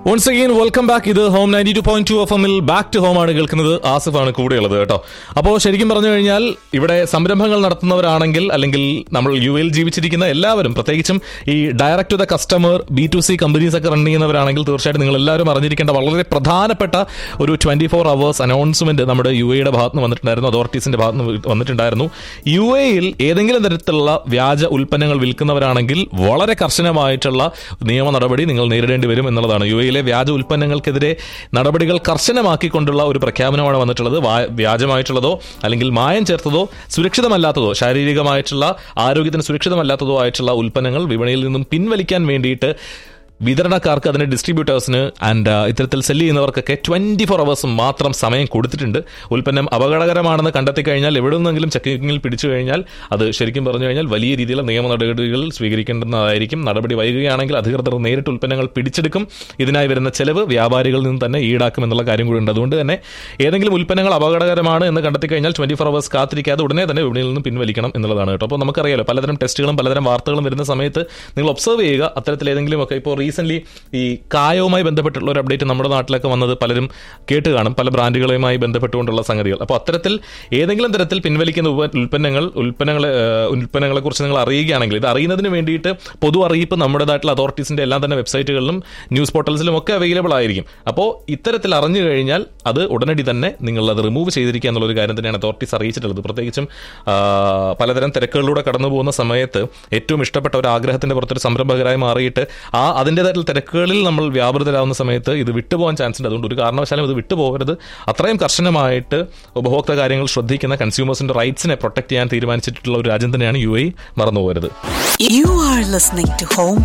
Once again welcome back ഇത് Home ninety two point two F എമ്മിൽ back to Home ആണ് കേൾക്കുന്നത് ആസിഫാണ് കൂടെയുള്ളത് കേട്ടോ അപ്പോൾ ശരിക്കും പറഞ്ഞു കഴിഞ്ഞാൽ ഇവിടെ സംരംഭങ്ങൾ നടത്തുന്നവരാണെങ്കിൽ അല്ലെങ്കിൽ നമ്മൾ യു എയിൽ ജീവിച്ചിരിക്കുന്ന എല്ലാവരും പ്രത്യേകിച്ചും ഈ direct to the customer B to C companies ഒക്കെ റൺ ചെയ്യുന്നവരാണെങ്കിൽ തീർച്ചയായിട്ടും നിങ്ങൾ എല്ലാവരും അറിഞ്ഞിരിക്കേണ്ട വളരെ പ്രധാനപ്പെട്ട ഒരു ട്വന്റി ഫോർ അവേഴ്സ് അനൗൺസ്മെന്റ് നമ്മുടെ യു എയുടെ ഭാഗത്ത് നിന്ന് വന്നിട്ടുണ്ടായിരുന്നു അതോറിറ്റീസിന്റെ ഭാഗത്ത് നിന്ന് വന്നിട്ടുണ്ടായിരുന്നു യു എയിൽ ഏതെങ്കിലും തരത്തിലുള്ള വ്യാജ ഉൽപ്പന്നങ്ങൾ വിൽക്കുന്നവരാണെങ്കിൽ വളരെ കർശനമായിട്ടുള്ള നിയമ നടപടി നിങ്ങൾ നേരിടേണ്ടി വരും എന്നുള്ളതാണ് യു എയിലെ വ്യാജ ഉൽപ്പന്നങ്ങൾക്കെതിരെ നടപടികൾ കർശനമാക്കിക്കൊണ്ടുള്ള ഒരു പ്രഖ്യാപനമാണ് വന്നിട്ടുള്ളത് വാ- വ്യാജമായിട്ടുള്ളതോ അല്ലെങ്കിൽ മായം ചേർത്തതോ സുരക്ഷിതമല്ലാത്തതോ ശാരീരികമായിട്ടുള്ള ആരോഗ്യത്തിന് സുരക്ഷിതമല്ലാത്തതോ ആയിട്ടുള്ള ഉൽപ്പന്നങ്ങൾ വിപണിയിൽ നിന്നും പിൻവലിക്കാൻ വേണ്ടിയിട്ട് വിതരണക്കാർക്ക് അതിന്റെ ഡിസ്ട്രിബ്യൂട്ടേഴ്സിന് ആൻഡ് ഇത്തരത്തിൽ സെല് ചെയ്യുന്നവർക്കൊക്കെ ട്വന്റി ഫോർ അവേഴ്സ് മാത്രം സമയം കൊടുത്തിട്ടുണ്ട് ഉൽപ്പന്നം അപകടകരമാണെന്ന് കണ്ടെത്തി കഴിഞ്ഞാൽ എവിടെ നിന്നെങ്കിലും ചെക്കിങ്ങിൽ പിടിച്ചു കഴിഞ്ഞാൽ അത് ശരിക്കും പറഞ്ഞു കഴിഞ്ഞാൽ വലിയ രീതിയിലുള്ള നിയമ നടപടികൾ സ്വീകരിക്കേണ്ടതായിരിക്കും നടപടി വൈകുകയാണെങ്കിൽ അധികൃതർ നേരിട്ട് ഉൽപ്പന്നങ്ങൾ പിടിച്ചെടുക്കും ഇതിനായി വരുന്ന ചെലവ് വ്യാപാരികളിൽ നിന്ന് തന്നെ ഈടാക്കും എന്നുള്ള കാര്യം കൂടി ഉണ്ട് അതുകൊണ്ട് തന്നെ ഏതെങ്കിലും ഉൽപ്പന്നങ്ങൾ അപകടകരമാണ് എന്ന് കണ്ടെത്തി കഴിഞ്ഞാൽ ട്വന്റി ഫോർ അവേഴ്സ് കാത്തിരിക്കാതെ ഉടനെ തന്നെ വിപണിയിൽ നിന്ന് പിൻവലിക്കണം എന്നുള്ളതാണ് കേട്ടോ അപ്പോൾ നമുക്കറിയാലോ പലതരം ടെസ്റ്റുകളും പലതരം വാർത്തകളും വരുന്ന സമയത്ത് നിങ്ങൾ ഒബ്സർവ് ചെയ്യുക അത്തരത്തിൽ ഏതെങ്കിലും ഒക്കെ ഇപ്പോൾ റീസെന്റ് ഈ കായവുമായി ബന്ധപ്പെട്ടുള്ള ഒരു അപ്ഡേറ്റ് നമ്മുടെ നാട്ടിലൊക്കെ വന്നത് പലരും കേട്ട് കാണും പല ബ്രാൻഡുകളുമായി ബന്ധപ്പെട്ടുകൊണ്ടുള്ള സംഗതികൾ അപ്പോൾ അത്തരത്തിൽ ഏതെങ്കിലും തരത്തിൽ പിൻവലിക്കുന്ന ഉപ- ഉൽപ്പന്നങ്ങൾ ഉൽപ്പന്നങ്ങളെ ഏഹ്, ഉൽപ്പന്നങ്ങളെ കുറിച്ച് നിങ്ങൾ അറിയുകയാണെങ്കിൽ ഇത് അറിയുന്നതിന് വേണ്ടിയിട്ട് പൊതു അറിയിപ്പ് നമ്മുടേതായിട്ടുള്ള അതോറിറ്റീസിന്റെ എല്ലാം തന്നെ വെബ്സൈറ്റുകളിലും ന്യൂസ് പോർട്ടൽസിലും ഒക്കെ അവൈലബിൾ ആയിരിക്കും അപ്പോൾ ഇത്തരത്തിൽ അറിഞ്ഞു കഴിഞ്ഞാൽ അത് ഉടനടി തന്നെ നിങ്ങൾ അത് റിമൂവ് ചെയ്തിരിക്കുക എന്നുള്ള ഒരു കാര്യം തന്നെയാണ് അതോറിറ്റീസ് അറിയിച്ചിട്ടുള്ളത് പ്രത്യേകിച്ചും ആ, പലതരം തിരക്കുകളിലൂടെ കടന്നു പോകുന്ന സമയത്ത് ഏറ്റവും ഇഷ്ടപ്പെട്ട ഒരു ആഗ്രഹത്തിന്റെ പുറത്തൊരു സംരംഭകരായി മാറിയിട്ട് ആ അതിൻ്റെതായിട്ടുള്ള തിരക്കുകളിൽ നമ്മൾ വ്യാപൃതരാകുന്ന സമയത്ത് ഇത് വിട്ടുപോകാൻ ചാൻസ് ഉണ്ട് അതുകൊണ്ട് ഒരു കാരണവശാലും ഇത് വിട്ടുപോകരുത് അത്രയും കർശനമായിട്ട് ഉപഭോക്തൃ കാര്യങ്ങൾ ശ്രദ്ധിക്കുന്ന കൺസ്യൂമേഴ്സിന്റെ റൈറ്റ്സിനെ പ്രൊട്ടക്ട് ചെയ്യാൻ തീരുമാനിച്ചിട്ടുള്ള ഒരു രാജ്യം തന്നെയാണ് യു എ മറന്നു പോകരുത് You are listening to Home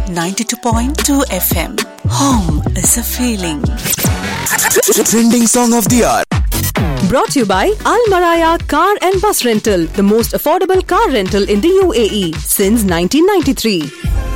92.2 FM. Home is a feeling. Trending song of the hour. Brought to you by Al Maraya Car and Bus Rental, the most affordable car rental in the UAE since 1993.